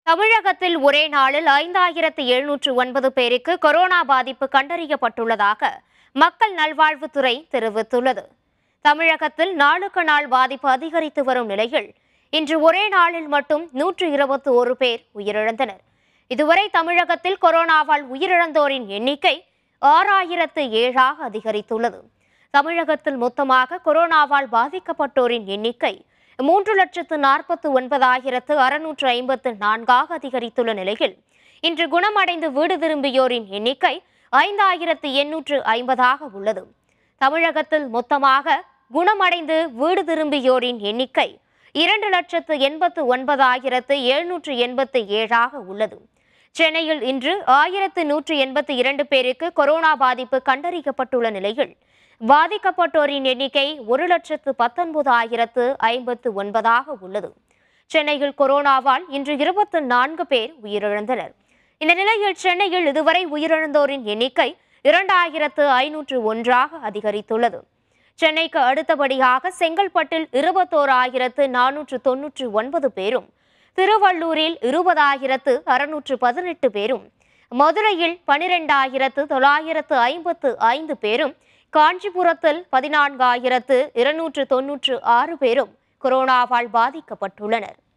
தமிழகத்தில் ஒரே நாளில் ஐந்தாயிரத்து எழுநூற்று ஒன்பது பேருக்கு கொரோனா பாதிப்பு கண்டறியப்பட்டுள்ளதாக மக்கள் நல்வாழ்வுத்துறை தெரிவித்துள்ளது தமிழகத்தில் நாளுக்கு நாள் பாதிப்பு அதிகரித்து வரும் நிலையில் இன்று ஒரே நாளில் மட்டும் நூற்று இருபத்தி ஒரு பேர் உயிரிழந்தனர் இதுவரை தமிழகத்தில் கொரோனாவால் உயிரிழந்தோரின் எண்ணிக்கை ஆறாயிரத்து ஏழாக அதிகரித்துள்ளது தமிழகத்தில் மொத்தமாக கொரோனாவால் பாதிக்கப்பட்டோரின் எண்ணிக்கை மூன்று லட்சத்து நாற்பத்து ஒன்பதாயிரத்து அறுநூற்று ஐம்பத்து நான்காக அதிகரித்துள்ள நிலையில் இன்று குணமடைந்து வீடு திரும்பியோரின் எண்ணிக்கை ஐந்தாயிரத்து எண்ணூற்று ஐம்பதாக உள்ளது தமிழகத்தில் மொத்தமாக குணமடைந்து வீடு திரும்பியோரின் எண்ணிக்கை இரண்டு லட்சத்து எண்பத்து ஒன்பதாயிரத்து எழுநூற்று எண்பத்து ஏழாக உள்ளது சென்னையில் இன்று ஆயிரத்து நூற்று எண்பத்தி இரண்டு பேருக்கு கொரோனா பாதிப்பு கண்டறியப்பட்டுள்ள நிலையில் பாதிக்கப்பட்டோரின் எண்ணிக்கை ஒரு லட்சத்து பத்தொன்பதாயிரத்து ஐம்பத்து ஒன்பதாக உள்ளது சென்னையில் கொரோனாவால் இன்று இருபத்து நான்கு பேர் உயிரிழந்தனர் இந்த நிலையில் சென்னையில் இதுவரை உயிரிழந்தோரின் எண்ணிக்கை இரண்டாயிரத்து ஐநூற்று ஒன்றாக அதிகரித்துள்ளது சென்னைக்கு அடுத்தபடியாக செங்கல்பட்டில் இருபத்தோராயிரத்து நானூற்று தொன்னூற்று ஒன்பது பேரும் திருவள்ளூரில் இருபதாயிரத்து அறுநூற்று பதினெட்டு பேரும் மதுரையில் பனிரெண்டாயிரத்து தொள்ளாயிரத்து ஐம்பத்து ஐந்து பேரும் காஞ்சிபுரத்தில் பதினான்காயிரத்து இருநூற்று தொன்னூற்று ஆறு பேரும் கொரோனாவால் பாதிக்கப்பட்டுள்ளனர்